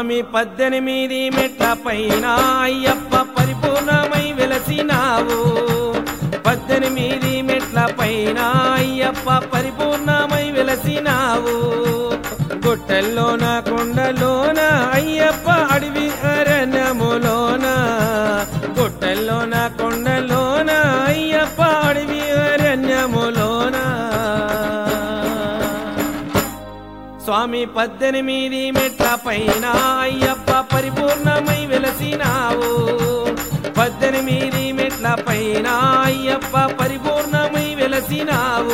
స్వామి పద్దెనిమిది మెట్ల పైన అయ్యప్ప పరిపూర్ణమై వెలసినావు పద్దెనిమిది మెట్ల పైన అయ్యప్ప పరిపూర్ణమై వెలసినావు గుట్టల్లోన కొండలోన అయ్యప్ప అడవి అరణ్యములోన గుట్టల్లోన కొండలోన అయ్యప్ప అడవి అరణ్యములోన స్వామి పద్దెనిమిది మెట్ల పైన అయ్యప్ప పరిపూర్ణమై వెలసినావు పద్దెనిమిది మెట్ల పైన అయ్యప్ప పరిపూర్ణమై వెలసినావు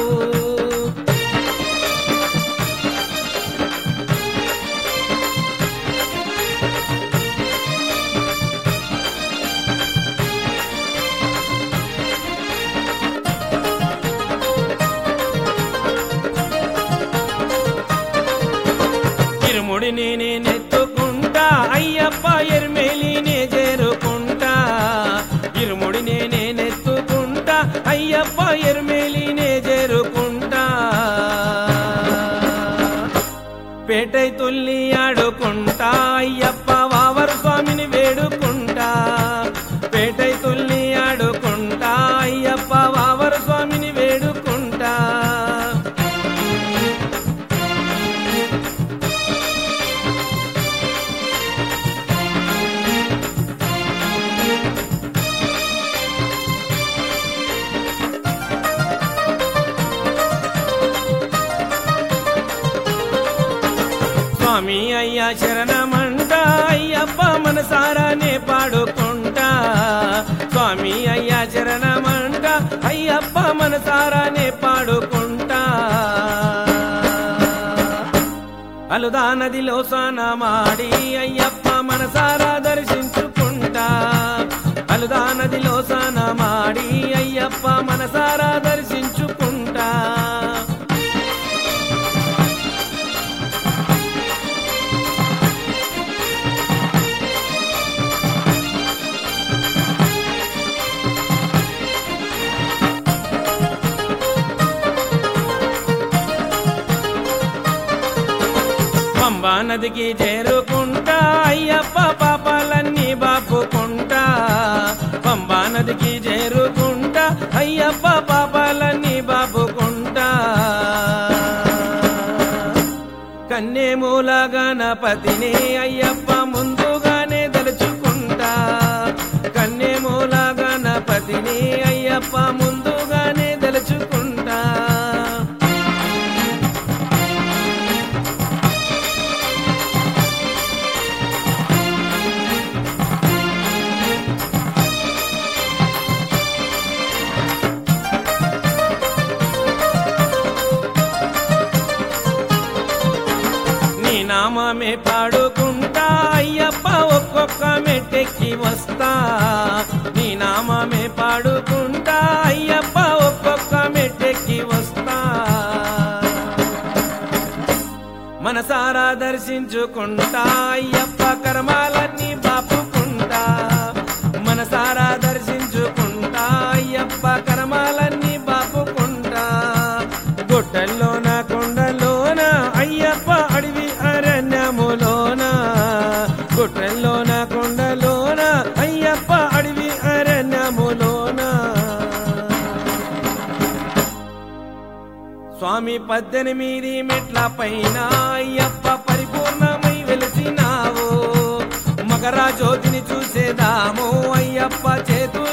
ఇరుముడి నేనే నెత్తుకుంటా అయ్యప్ప ఎరుమేలినే చేరుకుంటా ఇరుముడి నేనే నెత్తుకుంటా అయ్యప్ప ఎరుమేలినే చేరుకుంటా పేటై తుల్లి ఆడుకుంటా అయ్యప్ప వావరు స్వామిని వేడుకుంటా పేటై తుల్లి ఆడుకుంటా అయ్యప్ప వావరు స్వామిని వేడుకుంటా స్వామి అయ్యా శరణమంట అయ్యప్ప మనసారానే పాడుకుంటా స్వామి అయ్యా శరణమంట అయ్యప్ప మనసారానే పాడుకుంటా అలుదా నదిలో స్నానమాడి అయ్యప్ప మనసారా దర్శించుకుంటా అలుదా నదిలో స్నానమాడి అయ్యప్ప మనసారా దర్శించుకుంటా పంబా నదికి చేరుకుంటా అయ్యప్ప పాపాలన్నీ బాపుకుంటా పంబా నదికి చేరుకుంటా అయ్యప్ప పాపాలన్నీ బాపుకుంటా కన్నేమూల గణపతిని అయ్యప్ప ముందుగానే తలుచుకుంటా కన్నేమూల గణపతిని అయ్యప్ప ముందుగానే తలుచుకుంటా నీ నామమే పాడుకుంటా అయ్యప్ప ఒక్కొక్క మెట్టెక్కి వస్తా నీ నామమే పాడుకుంటా అయ్యప్ప ఒక్కొక్క మెట్టెక్కి వస్తా మనసారా దర్శించుకుంటా అయ్యప్ప కర్మాలన్నీ బాపుకుంటా మనసారా దర్శించుకుంటా అయ్యప్ప కర్మాలన్నీ బాపుకుంటా గుట్టల్లోన కొండలోన అయ్యప్ప అడవి అరణ్యములోన గుట్టల్లోన కొండలోన అయ్యప్ప అడవి అరణ్యములోన స్వామి పద్దెనిమిది మెట్ల పైన అయ్యప్ప పరిపూర్ణమై వెలిసినావు మకర జ్యోతిని చూసేదాము అయ్యప్ప చేతు